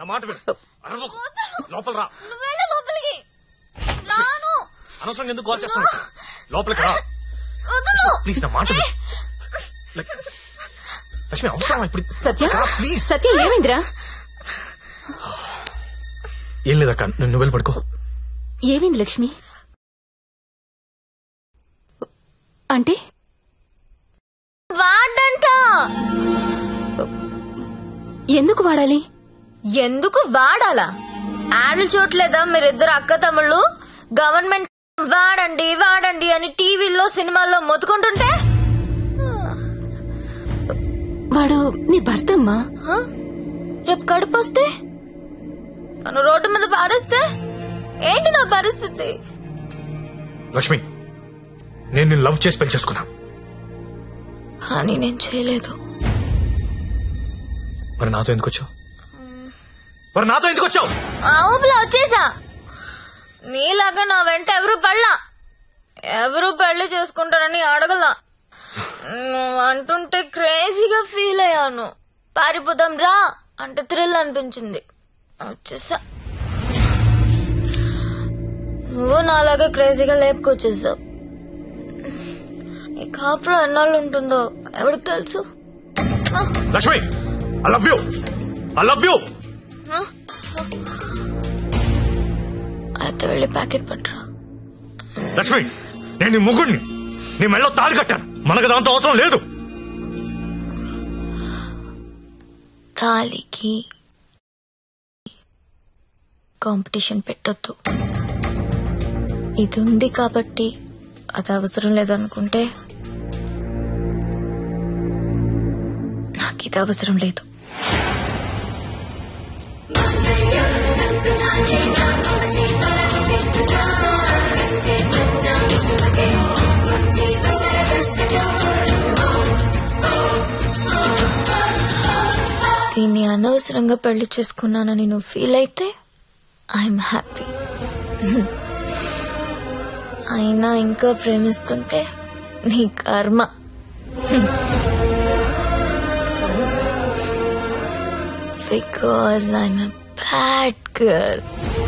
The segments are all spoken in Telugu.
నా మాట విను అరవకు. లోపల రా నువ్వు వెళ్ళు లోపలికి రాను అనవసరంగా ఎందుకు కాల్ చేస్తాను లోపలికి రా వదలు ప్లీజ్ నా మాట విను. లక్- లక్ష్మి అవసరం ఇప్పుడు సత్య ప్లీజ్ సత్య ఏమైందిరా ఏం లేదక్క నువ్వు వెళ్ళి పడుకో ఏమైంది లక్ష్మి అంటే వాడంట ఎందుకు వాడాలి ఎందుకు వాడాలా యాడ్లు చూడలేదా మీరిద్దరు అక్క తమ్ముళ్ళు గవర్నమెంట్ వాడండి వాడండి అని టీవీల్లో సినిమాల్లో మొత్తుకుంటుంటే వాడు నీ భర్త అమ్మా హ? రేపు కడుపు వస్తే నన్ను రోడ్డు మీద పారేస్తే ఏంటి నా పరిస్థితి లక్ష్మి నేను నిన్ను లవ్ చేసి పెళ్లి చేసుకున్నా అని నేను చేయలేదు మరి నాతో ఎందుకు వచ్చావు మరి నాతో ఎందుకు వచ్చావు ఆ ఊపిలో వచ్చేసా నీలాగా నా వెంట ఎవరు పడలా ఎవరు పెళ్లి చేసుకుంటారని అడగలా నువ్వు అంటుంటే క్రేజీగా ఫీల్ అయ్యాను పారిపోదాం రా అంటే థ్రిల్ అనిపించింది వచ్చేసా నువ్వు నాలాగా క్రేజీగా లేపుకొచ్చేసావు ఈ కాపురం ఎన్నాళ్ళు ఉంటుందో ఎవరికి తెలుసు Lakshmi I love you I love you అయితే వెళ్ళి ప్యాకెట్ పట్టురా లక్ష్మి నేను నీ ముగ్గుడిని నీ మెళ్ళో తాళి కట్టాను మనకు దాంతో అవసరం లేదు తాలికి కాంపిటీషన్ పెట్టొద్దు ఇది ఉంది కాబట్టి అది అవసరం లేదనుకుంటే నాకు ఇది అవసరం లేదు దీన్ని అనవసరంగా పెళ్లి చేసుకున్నానని నువ్వు ఫీల్ అయితే ఐఎమ్ హ్యాపీ అయినా ఇంకా ప్రేమిస్తుంటే నీ కర్మ because I'm a bad girl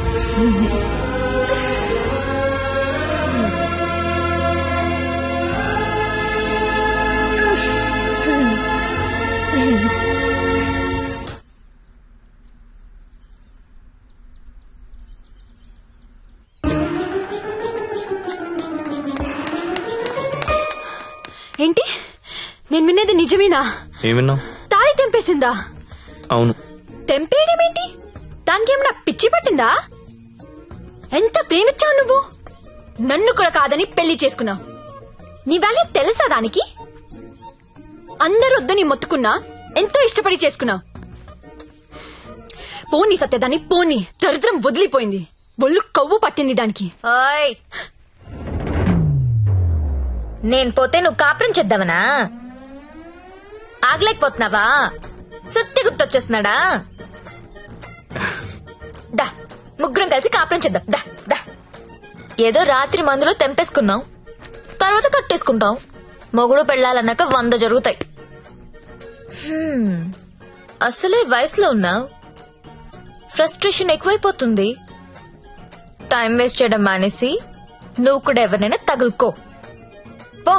ఏంటి నేను వినేది నిజమేనా ఏం విన్నావు తాళి తెంపేసిందా అవును తెంపేయడమేంటి దానికి ఏమైనా పిచ్చి పట్టిందా ఎంత ప్రేమించావు నువ్వు నన్ను కూడా కాదని పెళ్లి చేసుకున్నావు నీ వాల్యూ తెలుసా దానికి అందరూ వద్దని మొత్తుకున్నా ఎంతో ఇష్టపడి చేసుకున్నావు పోనీ సత్యదాన్ని పోనీ దరిద్రం వదిలిపోయింది ఒళ్ళు కొవ్వు పట్టింది దానికి ఓయ్ నేను పోతే నువ్వు కాపురం చేద్దామనా ఆగలేకపోతున్నావా సత్య గుర్తొచ్చేస్తున్నాడా దా ముగ్గురం కలిసి కాపురం చేద్దాం దా దా ఏదో రాత్రి మందులో తెంపేసుకున్నాం తర్వాత కట్టేసుకుంటాం మొగుడు పెళ్ళాలన్నాక వంద జరుగుతాయి హ్మ్, అసలే వయసులో ఉన్నావు ఫ్రస్ట్రేషన్ ఎక్కువైపోతుంది టైం వేస్ట్ చేయడం మానేసి నువ్వు కూడా ఎవరినైనా తగులుకో పో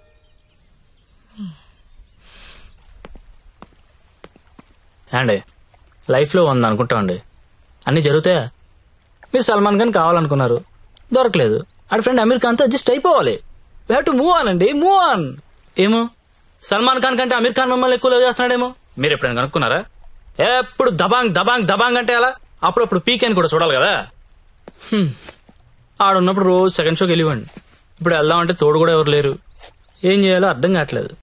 అండి లైఫ్లో ఉంది అనుకుంటామండి అన్నీ జరుగుతాయా మీరు సల్మాన్ ఖాన్ కావాలనుకున్నారు దొరకలేదు ఆడ ఫ్రెండ్ అమీర్ ఖాన్తో అడ్జస్ట్ అయిపోవాలి we have to move on అండి మూవ్ ఆన్ ఏమో సల్మాన్ ఖాన్ కంటే అమీర్ ఖాన్ మిమ్మల్ని ఎక్కువ లవ్ చేస్తున్నాడేమో మీరు ఎప్పుడైనా కనుక్కున్నారా ఎప్పుడు దబాంగ్ దబాంగ్ దబాంగ్ అంటే అలా అప్పుడప్పుడు పీక్ అని కూడా చూడాలి కదా హ్మ్. ఆడున్నప్పుడు రోజు సెకండ్ షోకి వెళ్ళివ్వండి ఇప్పుడు వెళ్దామంటే తోడు కూడా ఎవరు లేరు ఏం చేయాలో అర్థం కావట్లేదు